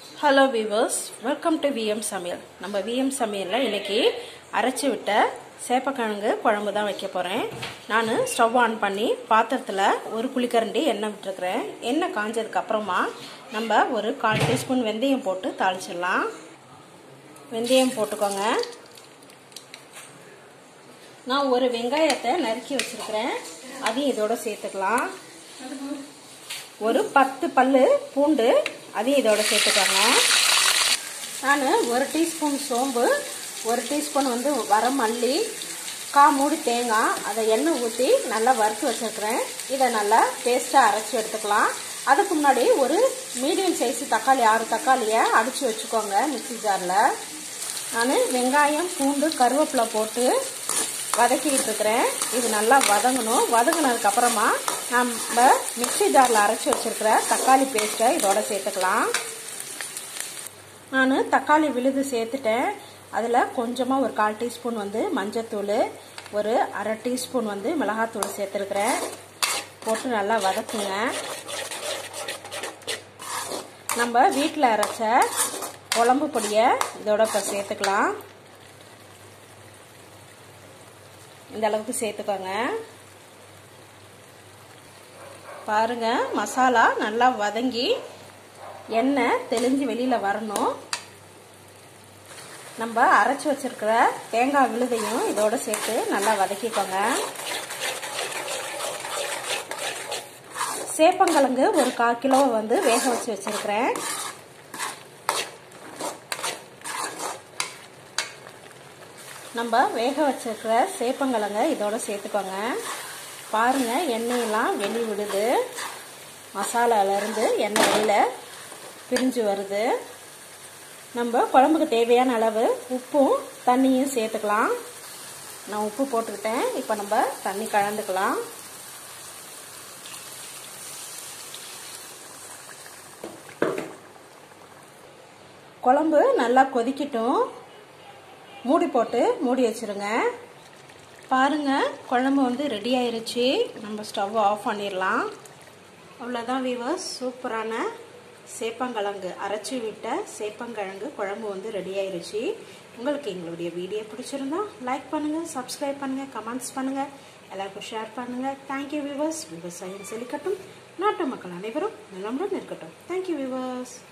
hello viewers welcome to VM சமையல் நம்ம VM சமையலில் இன்னைக்கு அரைச்சி விட்ட சேப்பக்கிழங்கு குழம்பு தான் வைக்க போகிறேன் நான் ஸ்டவ் ஆன் பண்ணி பாத்திரத்தில் ஒரு குழிக்கரண்டி எண்ணெய் விட்டுருக்குறேன் எண்ணெய் காஞ்சதுக்கு அப்புறமா நம்ம ஒரு கால் டீஸ்பூன் வெந்தயம் போட்டு தாளிச்சிடலாம் வெந்தயம் போட்டுக்கோங்க நான் ஒரு வெங்காயத்தை நறுக்கி வச்சுருக்கிறேன் அதையும் இதோட சேர்த்துக்கலாம் ஒரு பத்து பல்லு பூண்டு அதையும் இதோட சேர்த்துக்கோங்க நான் ஒரு டீஸ்பூன் சோம்பு ஒரு டீஸ்பூன் வந்து வர மல்லி கா மூடி தேங்காய் அதை எண்ணெய் ஊற்றி நல்லா வறுத்து வச்சுருக்கிறேன் இதை நல்லா பேஸ்ட்டாக அரைச்சி எடுத்துக்கலாம் அதுக்கு முன்னாடி ஒரு மீடியம் சைஸ் தக்காளி ஆறு தக்காளியை அடித்து வச்சுக்கோங்க மிக்சி ஜாரில் நான் வெங்காயம் பூண்டு கருவேப்பிலை போட்டு வதக்கிட்டு இருக்கிறேன் இது நல்லா வதங்கணும் வதங்கினதுக்கு அப்புறமா நம்ம மிக்சி ஜாரில் அரைச்சி வச்சிருக்கிற தக்காளி பேஸ்ட்டை இதோட சேர்த்துக்கலாம் நான் தக்காளி விழுது சேர்த்துட்டேன் அதில் கொஞ்சமாக ஒரு கால் டீஸ்பூன் வந்து மஞ்சத்தூள் ஒரு அரை டீஸ்பூன் வந்து மிளகாத்தூள் சேர்த்துருக்குறேன் போட்டு நல்லா வதக்குங்க நம்ம வீட்டில் அரைச்ச குழம்பு பொடியை இதோட இப்போ சேர்த்துக்கலாம் இந்த அளவுக்கு சேர்த்துக்கோங்க பாருங்க மசாலா நல்லா வதங்கி எண்ணெய் தெளிஞ்சு வெளியில் வரணும் நம்ம அரைச்சி வச்சிருக்கிற தேங்காய் விழுதையும் இதோட சேர்த்து நல்லா வதக்கிக்கோங்க சேப்பங்கிழங்கு ஒரு கால் கிலோ வந்து வேக வச்சு வச்சிருக்கிறேன் நம்ம வேக வச்சிருக்கிற சேப்பங்கிழங்க இதோட சேர்த்துக்கோங்க பாருங்க எண்ணெயெல்லாம் வெளி விடுது மசாலாலேருந்து எண்ணெய் வெளியில் பிரிஞ்சு வருது நம்ம குழம்புக்கு தேவையான அளவு உப்பும் தண்ணியும் சேர்த்துக்கலாம் நான் உப்பு போட்டுக்கிட்டேன் இப்போ நம்ம தண்ணி கலந்துக்கலாம் குழம்பு நல்லா கொதிக்கட்டும் மூடி போட்டு மூடி வச்சுருங்க பாருங்க குழம்பு வந்து ரெடி ஆயிருச்சு நம்ம ஸ்டவ் ஆஃப் பண்ணிடலாம் அவ்வளோதான் வீவர்ஸ் சூப்பரான சேப்பங்கிழங்கு அரைச்சி விட்ட சேப்பங்கிழங்கு குழம்பு வந்து ரெடி ஆயிருச்சு உங்களுக்கு எங்களுடைய வீடியோ பிடிச்சிருந்தா லைக் பண்ணுங்கள் சப்ஸ்கிரைப் பண்ணுங்கள் கமெண்ட்ஸ் பண்ணுங்கள் எல்லாருக்கும் ஷேர் பண்ணுங்கள் தேங்க்யூ வியூவர்ஸ் விவசாயம் செழிக்கட்டும் நாட்டு மக்கள் அனைவரும் நலமுடன் இருக்கட்டும் தேங்க்யூ வியூவர்ஸ்